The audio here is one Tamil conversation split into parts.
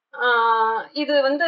ஆஹ் இது வந்து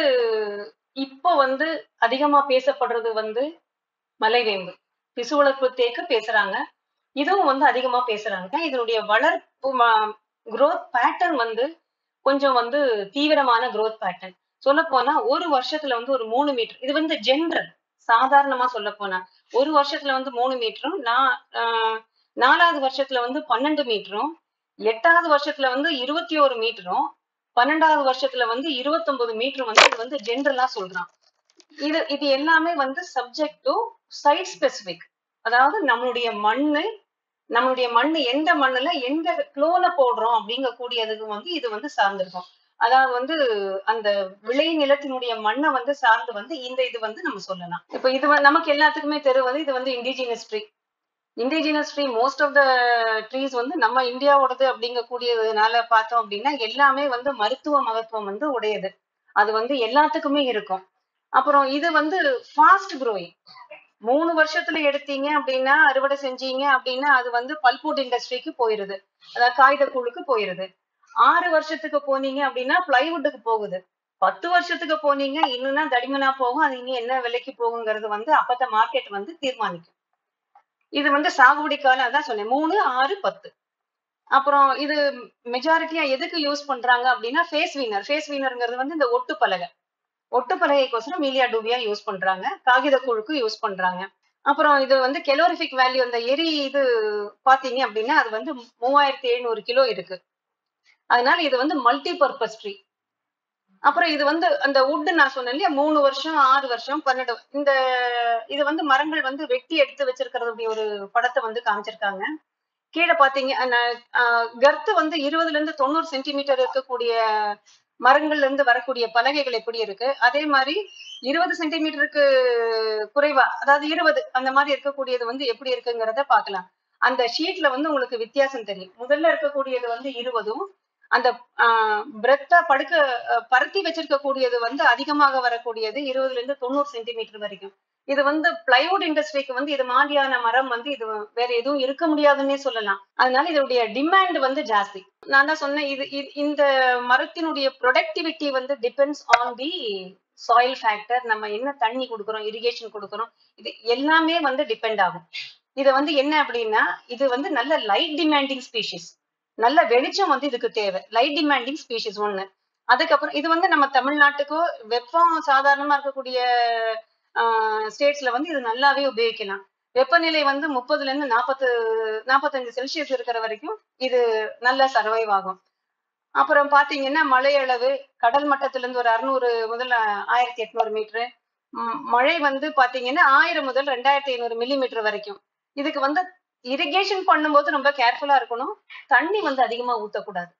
இப்போ வந்து அதிகமா பேசப்படுறது வந்து மலைவேம்பு திசு வளர்ப்பு தேக்கு பேசுறாங்க இதுவும் வந்து அதிகமா பேசுறாங்க இதனுடைய வளர்ப்பு growth பேட்டர்ன் வந்து கொஞ்சம் வந்து தீவிரமான growth பேட்டர்ன் சொல்ல போனா ஒரு வருஷத்துல வந்து ஒரு மூணு மீட்டர் இது வந்து ஜென்ரல் சாதாரணமா சொல்ல போனா ஒரு வருஷத்துல வந்து மூணு மீட்டரும் நான் ஆஹ் நாலாவது வருஷத்துல வந்து பன்னெண்டு மீட்டரும் எட்டாவது வருஷத்துல வந்து இருபத்தி ஒரு மீட்டரும் பன்னெண்டாவது வருஷத்துல வந்து இருபத்தொன்பது மீட்டர் வந்து இது வந்து ஜென்ரலா சொல்றான் இது இது எல்லாமே வந்து சப்ஜெக்ட் டு சைட் ஸ்பெசிபிக் அதாவது நம்மளுடைய மண்ணு நம்மளுடைய மண்ணு எந்த மண்ணுல எந்த குளோனை போடுறோம் அப்படிங்கக்கூடியதுக்கு வந்து இது வந்து சார்ந்திருக்கும் அதாவது வந்து அந்த விளை நிலத்தினுடைய மண்ணை வந்து சார்ந்து வந்து இந்த இது வந்து நம்ம சொல்லலாம் இப்ப இது வந்து நமக்கு எல்லாத்துக்குமே தெரிவது இது வந்து indigenous tree indigenous tree most of the trees வந்து நம்ம இந்தியாவோடது அப்படிங்கக்கூடியதுனால பார்த்தோம் அப்படின்னா எல்லாமே வந்து மருத்துவ மகத்துவம் வந்து உடையது அது வந்து எல்லாத்துக்குமே இருக்கும் அப்புறம் இது வந்து ஃபாஸ்ட் க்ரோயிங் மூணு வருஷத்துல எடுத்தீங்க அப்படின்னா அறுவடை செஞ்சீங்க அப்படின்னா அது வந்து பல்புட் இண்டஸ்ட்ரிக்கு போயிருது அதாவது காகிதக்கூழுக்கு போயிருது ஆறு வருஷத்துக்கு போனீங்க அப்படின்னா பிளைவுட்டுக்கு போகுது பத்து வருஷத்துக்கு போனீங்க இன்னும்னா தடிமனா போகும் அது இனி என்ன விலைக்கு போகுங்கிறது வந்து அப்பத்த மார்க்கெட் வந்து தீர்மானிக்கும் இது வந்து சாகுபடி காலம் அதான் சொன்னேன் மூணு ஆறு பத்து அப்புறம் இது மெஜாரிட்டியா எதுக்கு யூஸ் பண்றாங்க அப்படின்னா ஃபேஸ் வீனர் ஃபேஸ் வீனருங்கிறது வந்து இந்த ஒட்டு பலகை ஒட்டு பலகைக்கோசரம் மீலியா டூபியா யூஸ் பண்றாங்க காகித குழுக்கு யூஸ் பண்றாங்க அப்புறம் இது வந்து கெலோரிஃபிக் வேல்யூ அந்த எரி இது பாத்தீங்க அப்படின்னா அது வந்து மூவாயிரத்தி எழுநூறு கிலோ இருக்கு அதனால இது வந்து மல்டி பர்பஸ் ட்ரீ அப்புறம் இது வந்து அந்த wood நான் சொன்னேன் இல்லையா மூணு வருஷம் ஆறு வருஷம் பன்னெண்டு இந்த இது வந்து மரங்கள் வந்து வெட்டி எடுத்து வச்சிருக்கிறது அப்படி ஒரு படத்தை வந்து காமிச்சிருக்காங்க கீழே பாத்தீங்க கர்த்து வந்து இருபதுல இருந்து தொண்ணூறு சென்டிமீட்டர் இருக்கக்கூடிய மரங்கள்ல இருந்து வரக்கூடிய பலகைகள் எப்படி இருக்கு அதே மாதிரி இருபது சென்டிமீட்டருக்கு குறைவா அதாவது இருபது அந்த மாதிரி இருக்கக்கூடியது வந்து எப்படி இருக்குங்கிறத பார்க்கலாம் அந்த ஷீட்ல வந்து உங்களுக்கு வித்தியாசம் தெரியும் முதல்ல இருக்கக்கூடியது வந்து இருபதும் அந்த பிரெத்தா படுக்க அஹ், பருத்தி வச்சிருக்க கூடியது வந்து அதிகமாக வரக்கூடியது இருபதுல இருந்து தொண்ணூறு சென்டிமீட்டர் வரைக்கும் இது வந்து பிளைவுட் இண்டஸ்ட்ரிக்கு வந்து இது மாதிரியான மரம் வந்து இது வேற எதுவும் இருக்க முடியாதுன்னே சொல்லலாம் அதனால இதோடைய டிமாண்ட் வந்து ஜாஸ்தி நான் தான் சொன்னேன் இது இது- இந்த மரத்தினுடைய ப்ரொடக்டிவிட்டி வந்து depends on the soil factor நம்ம என்ன தண்ணி கொடுக்குறோம் இரிகேஷன் கொடுக்குறோம் இது எல்லாமே வந்து டிபெண்ட் ஆகும் இது வந்து என்ன அப்படின்னா இது வந்து நல்ல லைட் டிமாண்டிங் ஸ்பீஷிஸ் நல்ல வெளிச்சம் வந்து இதுக்கு தேவை லைட் டிமாண்டிங் ஸ்பீஷிஸ் ஒண்ணு அதுக்கப்புறம் இது வந்து நம்ம தமிழ்நாட்டுக்கோ வெப்பம் சாதாரணமா இருக்கக்கூடிய ஸ்டேட்ஸ்ல வந்து இது நல்லாவே உபயோகிக்கலாம் வெப்பநிலை வந்து முப்பதுல இருந்து நாற்பத்து நாற்பத்தஞ்சு செல்சியஸ் இருக்கிற வரைக்கும் இது நல்லா சர்வைவ் ஆகும் அப்புறம் பாத்தீங்கன்னா மழை அளவு கடல் மட்டத்துல இருந்து ஒரு அறுநூறு முதல் ஆயிரத்தி எட்நூறு மீட்டரு மழை வந்து பாத்தீங்கன்னா ஆயிரம் முதல் ரெண்டாயிரத்தி ஐநூறு மில்லிமீட்டர் வரைக்கும் இதுக்கு வந்து இரிகேஷன் பண்ணும்போது ரொம்ப கேர்ஃபுல்லா இருக்கணும் தண்ணி வந்து அதிகமா ஊத்தக்கூடாது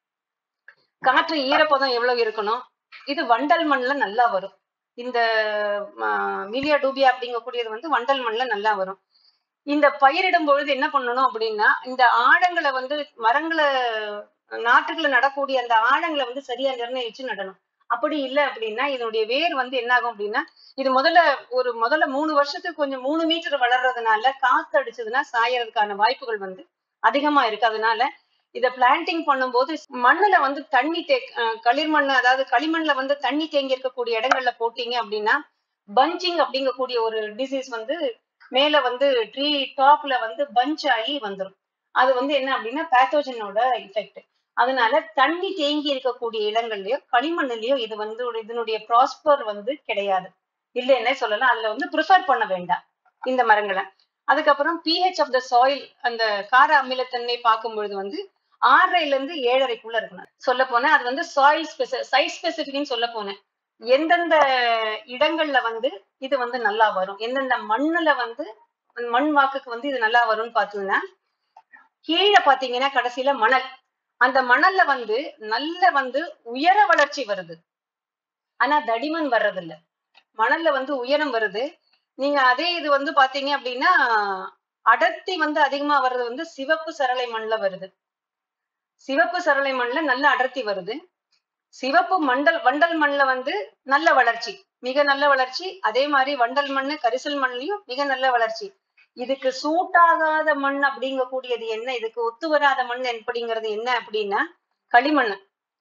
காற்று ஈரப்பதம் எவ்வளவு இருக்கணும் இது வண்டல் மண்ணுல நல்லா வரும் இந்த மிலியா டூபியா அப்படிங்கக்கூடியது வந்து வண்டல் மண்ணுல நல்லா வரும் இந்த பயிரிடும் பொழுது என்ன பண்ணணும் அப்படின்னா இந்த ஆழங்களை வந்து மரங்களை நாட்டுக்குள்ள நடக்கூடிய அந்த ஆழங்களை வந்து சரியா நிர்ணயிச்சு நடணும் அப்படி இல்லை அப்படின்னா இதனுடைய வேர் வந்து என்ன ஆகும் அப்படின்னா இது முதல்ல ஒரு முதல்ல மூணு வருஷத்துக்கு கொஞ்சம் மூணு மீட்டர் வளர்றதுனால காத்து அடிச்சதுன்னா சாயறதுக்கான வாய்ப்புகள் வந்து அதிகமா இருக்கு அதனால இத பிளான்டிங் பண்ணும்போது மண்ணுல வந்து தண்ணி தே அஹ் களிமண் அதாவது களிமண்ல வந்து தண்ணி தேங்கி இருக்கக்கூடிய இடங்கள்ல போட்டீங்க அப்படின்னா பஞ்சிங் அப்படிங்கக்கூடிய ஒரு டிசீஸ் வந்து மேல வந்து ட்ரீ டாப்ல வந்து பஞ்ச் ஆகி வந்துடும் அது வந்து என்ன அப்படின்னா பேத்தோஜனோட இஃபெக்ட் அதனால தண்ணி தேங்கி இருக்கக்கூடிய இடங்கள்லயோ களிமண்ணுலயோ இது வந்து ஒரு இதனுடைய ப்ராஸ்பர் வந்து கிடையாது இல்லைன்னே சொல்லலாம் அதுல வந்து ப்ரிஃபர் பண்ண வேண்டாம் இந்த மரங்களை அதுக்கப்புறம் பிஹெச் ஆஃப் த சாயில் அந்த கார அமிலத்தன்மை பார்க்கும் பொழுது வந்து ஆறரைல இருந்து ஏழரைக்குள்ள இருக்கணும் சொல்ல போனா அது வந்து சாயில் ஸ்பெசி சைட் ஸ்பெசிபிக்னு சொல்ல போனேன் எந்தெந்த இடங்கள்ல வந்து இது வந்து நல்லா வரும் எந்தெந்த மண்ணுல வந்து மண் வாக்குக்கு வந்து இது நல்லா வரும்னு பாத்தீங்கன்னா கீழே பாத்தீங்கன்னா கடைசியில மணல் அந்த மணல்ல வந்து நல்ல வந்து உயர வளர்ச்சி வருது ஆனா தடிமன் வர்றதில்ல மணல்ல வந்து உயரம் வருது நீங்க அதே இது வந்து பாத்தீங்க அப்படின்னா அடர்த்தி வந்து அதிகமா வர்றது வந்து சிவப்பு சரளை மண்ல வருது சிவப்பு சரளை மண்ல நல்ல அடர்த்தி வருது சிவப்பு மண்டல் வண்டல் மண்ல வந்து நல்ல வளர்ச்சி மிக நல்ல வளர்ச்சி அதே மாதிரி வண்டல் மண்ணு கரிசல் மண்லயும் மிக நல்ல வளர்ச்சி இதுக்கு சூட் ஆகாத மண் அப்படிங்கக்கூடியது என்ன இதுக்கு ஒத்து வராத மண் அப்படிங்கிறது என்ன அப்படின்னா களிமண்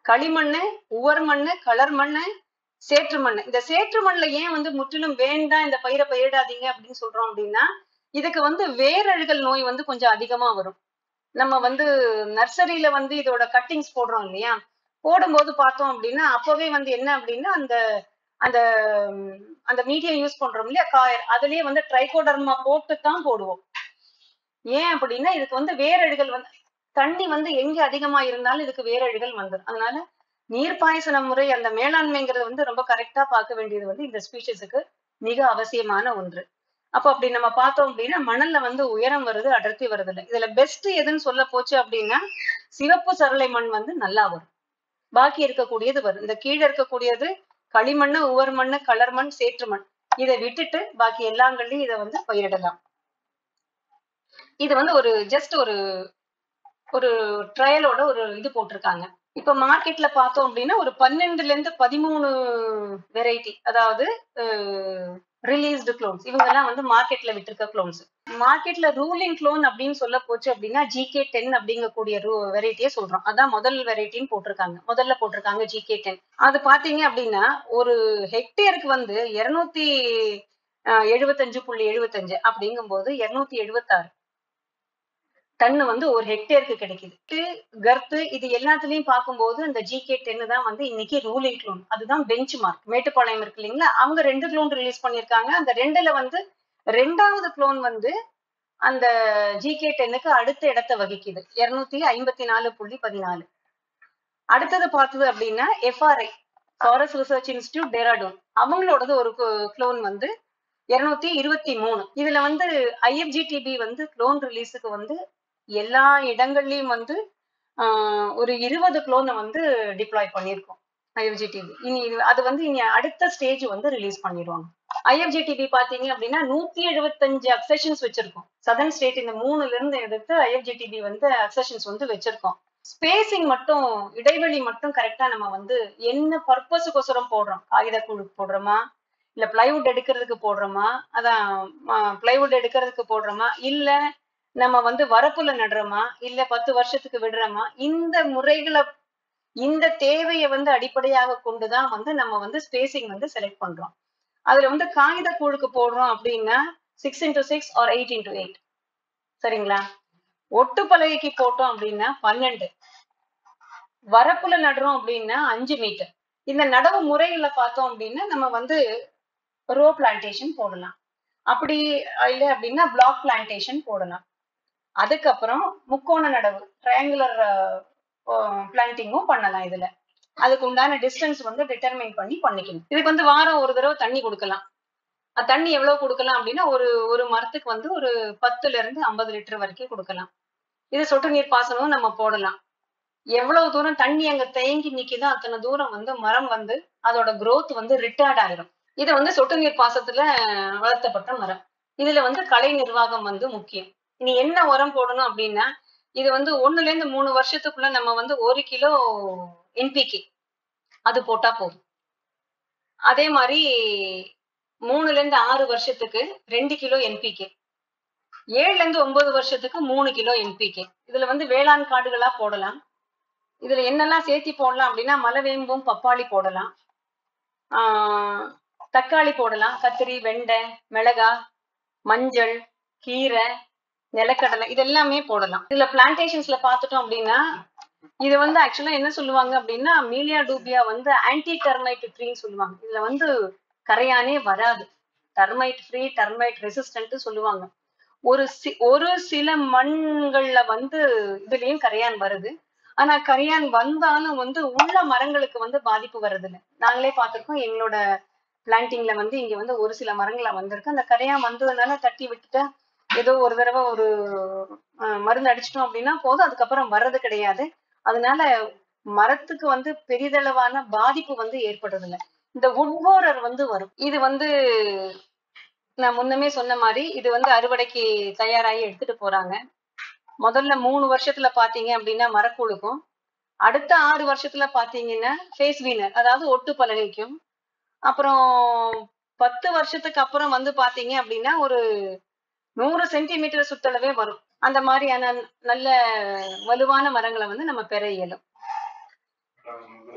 களிமண்ணு உவர் மண்ணு கலர் மண்ணு சேற்று மண் இந்த சேற்று மண்ணுல ஏன் வந்து முற்றிலும் வேண்டாம் இந்த பயிரை பயிரிடாதீங்க அப்படின்னு சொல்றோம் அப்படின்னா இதுக்கு வந்து வேரழுகல் நோய் வந்து கொஞ்சம் அதிகமா வரும் நம்ம வந்து நர்சரியில வந்து இதோட கட்டிங்ஸ் போடுறோம் இல்லையா போடும்போது பார்த்தோம் அப்படின்னா அப்பவே வந்து என்ன அப்படின்னா அந்த அந்த ம், அந்த மீடியம் யூஸ் பண்றோம் இல்லையா காயர் அதுலயே வந்து ட்ரைகோடர்மா போட்டு தான் போடுவோம் ஏன் அப்படின்னா இதுக்கு வந்து வேரழுகல் வந்து தண்ணி வந்து எங்க அதிகமா இருந்தாலும் இதுக்கு வேரழுகல் வந்துடும் அதனால நீர் பாய்ச்சன முறை அந்த மேலாண்மைங்கிறது வந்து ரொம்ப கரெக்டா பார்க்க வேண்டியது வந்து இந்த ஸ்பீஷஸுக்கு மிக அவசியமான ஒன்று அப்போ அப்படி நம்ம பார்த்தோம் அப்படின்னா மணல்ல வந்து உயரம் வருது அடர்த்தி வருது இல்லை இதுல பெஸ்ட் எதுன்னு சொல்ல போச்சு அப்படின்னா சிவப்பு சரளை மண் வந்து நல்லா வரும் பாக்கி இருக்கக்கூடியது வரும் இந்த கீழே இருக்கக்கூடியது களிமண்ணு உவர் மண்ணு கலர் மண் சேற்று மண் இதை விட்டுட்டு பாக்கி எல்லாங்கள்லயும் இதை வந்து பயிரிடலாம் இது வந்து ஒரு ஜஸ்ட் ஒரு ஒரு ட்ரையலோட ஒரு இது போட்டிருக்காங்க இப்ப மார்க்கெட்ல பார்த்தோம் அப்படின்னா ஒரு பன்னெண்டுல இருந்து பதிமூணு வெரைட்டி அதாவது ரிலீஸ்டு க்ளோன்ஸ் இவங்க எல்லாம் வந்து மார்க்கெட்ல விட்டிருக்க க்ளோன்ஸ் மார்க்கெட்ல ரூலிங் க்ளோன் அப்படின்னு சொல்ல போச்சு அப்படின்னா ஜிகே டென் அப்படிங்கக்கூடிய வெரைட்டியே சொல்றோம் அதான் முதல் வெரைட்டின்னு போட்டிருக்காங்க முதல்ல போட்டிருக்காங்க ஜிகே டென் அது பாத்தீங்க அப்படின்னா ஒரு ஹெக்டேருக்கு வந்து இருநூத்தி எழுபத்தஞ்சு புள்ளி எழுபத்தஞ்சு அப்படிங்கும்போது இருநூத்தி எழுபத்தாறு டன்னு வந்து ஒரு ஹெக்டேருக்கு கிடைக்குது கர்த்து இது எல்லாத்துலயும் பார்க்கும்போது இந்த ஜிகே டென்னு தான் வந்து இன்னைக்கு ரூலிங் க்ளோன் அதுதான் பெஞ்ச் மார்க் மேட்டுப்பாளையம் இருக்கு இல்லைங்களா அவங்க ரெண்டு க்ளோன் ரிலீஸ் பண்ணியிருக்காங்க அந்த ரெண்டுல வந்து ரெண்டாவது க்ளோன் வந்து அந்த ஜிகே டென்னுக்கு அடுத்த இடத்தை வகிக்குது இருநூத்தி ஐம்பத்தி நாலு புள்ளி பதினாலு அடுத்தது பார்த்தது அப்படின்னா FRI forest research institute Dehradun அவங்களோடது ஒரு க்ளோன் வந்து இருநூத்தி இருபத்தி மூணு இதுல வந்து ஐஎஃப்ஜிடிபி வந்து க்ளோன் ரிலீஸுக்கு வந்து எல்லா இடங்கள்லயும் வந்து ஆஹ் ஒரு இருபது க்ளோனை வந்து டிப்ளாய் பண்ணியிருக்கோம் ஐஎஃப்ஜிடிபி இனி இது- அது வந்து இனி அடுத்த ஸ்டேஜ் வந்து ரிலீஸ் பண்ணிடுவாங்க ஐஎஃப்ஜிடிபி பாத்தீங்க அப்படின்னா நூத்தி எழுபத்தஞ்சு அக்சஷன்ஸ் வச்சிருக்கோம் சதர்ன் ஸ்டேட் இந்த மூணுல இருந்து எடுத்து ஐஎஃப்ஜிடிபி வந்து அக்சஷன்ஸ் வந்து வச்சிருக்கோம் ஸ்பேசிங் மட்டும் இடைவெளி மட்டும் கரெக்டா நம்ம வந்து என்ன பர்பஸுக்கோசரம் போடுறோம் காகித கூழ் போடுறோமா இல்ல பிளைவுட் எடுக்கிறதுக்கு போடுறோமா அதான் பிளைவுட் எடுக்கிறதுக்கு போடுறோமா இல்ல நம்ம வந்து வரப்புல நடுறோமா இல்ல பத்து வருஷத்துக்கு விடுறோமா இந்த முறைகளை இந்த தேவையை வந்து அடிப்படையாக கொண்டுதான் வந்து நம்ம வந்து ஸ்பேசிங் வந்து செலக்ட் பண்றோம் அதுல வந்து காகித கூழுக்கு போடுறோம் அப்படின்னா six into six or eight into eight சரிங்களா ஒட்டு பலகைக்கு போட்டோம் அப்படின்னா பன்னெண்டு வரப்புல நடுறோம் அப்படின்னா அஞ்சு மீட்டர் இந்த நடவு முறைகளை பார்த்தோம் அப்படின்னா நம்ம வந்து ரோ பிளான்டேஷன் போடலாம் அப்படி இல்லை அப்படின்னா பிளாக் பிளான்டேஷன் போடலாம் அதுக்கப்புறம் முக்கோண நடவு ட்ரையாங்குலர் பிளான்டிங்கும் பண்ணலாம் இதுல அதுக்கு உண்டான டிஸ்டன்ஸ் வந்து டிட்டர்மைன் பண்ணி பண்ணிக்கணும் இதுக்கு வந்து வாரம் ஒரு தடவை தண்ணி கொடுக்கலாம் அஹ் தண்ணி எவ்வளவு கொடுக்கலாம் அப்படின்னா ஒரு ஒரு மரத்துக்கு வந்து ஒரு பத்துல இருந்து ஐம்பது லிட்டர் வரைக்கும் கொடுக்கலாம் இது சொட்டு நீர் பாசனமும் நம்ம போடலாம் எவ்வளவு தூரம் தண்ணி அங்க தேங்கி நிக்குதோ அத்தனை தூரம் வந்து மரம் வந்து அதோட growth வந்து ரிட்டார்ட் ஆயிரும் இது வந்து சொட்டு நீர் பாசத்துல வளர்த்தப்பட்ட மரம் இதுல வந்து கலை நிர்வாகம் வந்து முக்கியம் இனி என்ன உரம் போடணும் அப்படின்னா இது வந்து ஒண்ணுல இருந்து மூணு வருஷத்துக்குள்ள நம்ம வந்து ஒரு கிலோ என்பிகே அது போட்டா போதும் அதே மாதிரி மூணுல இருந்து ஆறு வருஷத்துக்கு ரெண்டு கிலோ என்பிகே ஏழுல இருந்து ஒன்பது வருஷத்துக்கு மூணு கிலோ என்பிகே இதுல வந்து வேளாண் காடுகளா போடலாம் இதுல என்னெல்லாம் சேர்த்தி போடலாம் அப்படின்னா மலவேம்பும் பப்பாளி போடலாம் ஆஹ் தக்காளி போடலாம் கத்திரி வெண்டை மிளகா மஞ்சள் கீரை நிலக்கடலை இது எல்லாமே போடலாம் இதுல பிளான்டேஷன்ஸ்ல பார்த்துட்டோம் அப்படின்னா இது வந்து ஆக்சுவலா என்ன சொல்லுவாங்க அப்படின்னா மீலியா டூபியா வந்து ஆன்டி டெர்மைட் ட்ரீன்னு சொல்லுவாங்க இதுல வந்து கரையானே வராது டெர்மைட் ஃப்ரீ டெர்மைட் ரெசிஸ்டன்ட் சொல்லுவாங்க ஒரு சி ஒரு சில மண்கள்ல வந்து இதுலயும் கரையான் வருது ஆனா கரையான் வந்தாலும் வந்து உள்ள மரங்களுக்கு வந்து பாதிப்பு வர்றது இல்ல நாங்களே பார்த்திருக்கோம் எங்களோட பிளான்டிங்ல வந்து இங்க வந்து ஒரு சில மரங்கள வந்திருக்கு அந்த கரையான் வந்ததுனால தட்டி விட்டுட்டா ஏதோ ஒரு தடவை ஒரு அஹ், மருந்து அடிச்சிட்டோம் அப்படின்னா போதும் அதுக்கப்புறம் வர்றது கிடையாது அதனால மரத்துக்கு வந்து பெரிதளவான பாதிப்பு வந்து ஏற்படுறது இல்ல இந்த உட்போரர் வந்து வரும் இது வந்து நான் முன்னமே சொன்ன மாதிரி இது வந்து அறுவடைக்கு தயாராகி எடுத்துட்டு போறாங்க முதல்ல மூணு வருஷத்துல பாத்தீங்க அப்படின்னா மரக்கூழுக்கும் அடுத்த ஆறு வருஷத்துல பாத்தீங்கன்னா ஃபேஸ் வீனர் அதாவது ஒட்டு பலகைக்கும் அப்புறம் பத்து வருஷத்துக்கு அப்புறம் வந்து பாத்தீங்க அப்படின்னா ஒரு நூறு சென்டிமீட்டர் சுத்தளவே வரும் அந்த மாதிரியான நல்ல வலுவான மரங்களை வந்து நம்ம பெற இயலும் பழகும்போது